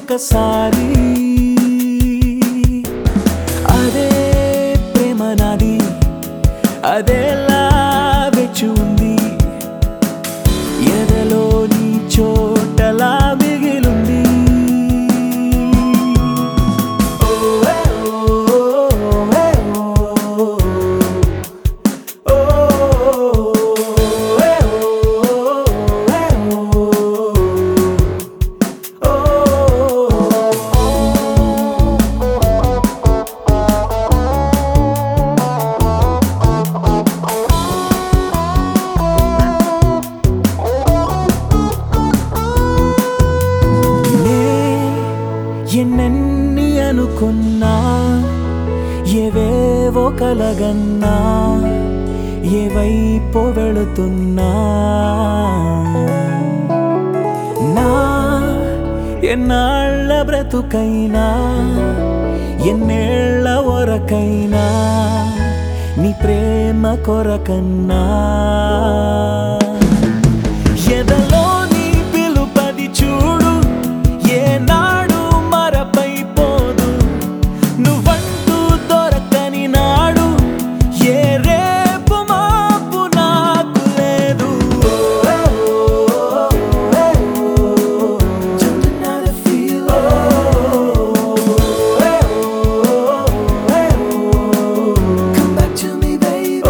ఇంకొకసారి అదే ప్రేమ నాది అదేలా వెచ్చి ఉంది ఎదలో నీ చోటలా మిగిలుంది ఓ ఏ ఓ, ఏ ఓ. ఓ ఏ ఓ, ఏ ఓ. నే ఎన్నెన్ని అనుకున్నా ఏవేవో కలగన్నా ఏవైపో వెళుతున్నా నా ఎన్నాళ్ళ బ్రతుకైనా ఎన్నేళ్ల వరకైనా నీ ప్రేమ కొరకన్నా ఎదలో నీ పిలుపది చూడు ఏనాడు మరపైపోదు నువ్వంటూ దొరకని నాడు ఏ రేపు మాపు నాకు లేదు Just another feel. Come back to me, baby.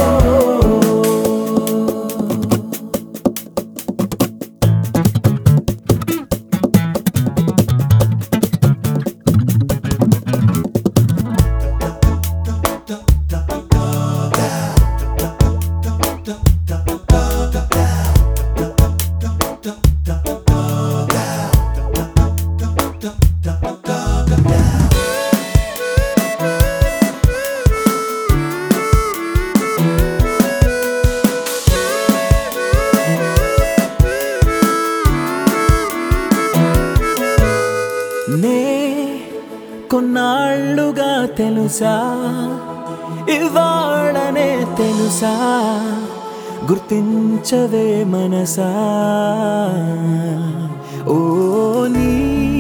నే కొన్నాళ్ళుగా తెలుసా ఇవాళనే తెలుసా గుర్తించవే మనసా ఓ నీ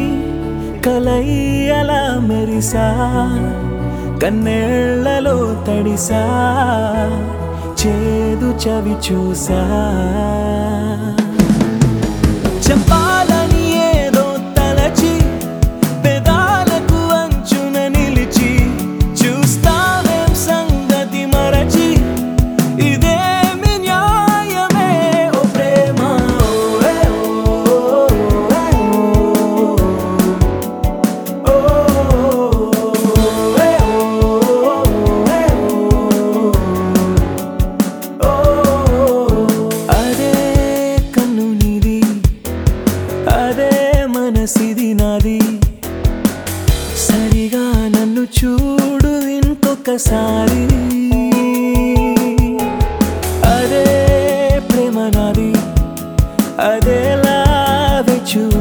కలయ్యలా మెరిసా కన్నేళ్లలో తడిసా చేదు చవి చూసా చెప్పాలని ఏదో తలచి పెదాలకు అంచున నిలిచి చూస్తావేం సంగతి మరచి ఇదేమి న్యాయమే ఓ ప్రేమ ఓ ఏ ఓ, ఏ ఓ. ఓ ఏ ఓ, ఏ ఓ. అదే కన్ను నీది అదే మనసిది నాది సరిగా నన్ను చూడు ఇంకొకసారి అదే ప్రేమ నాది అదేలా వెచ్చు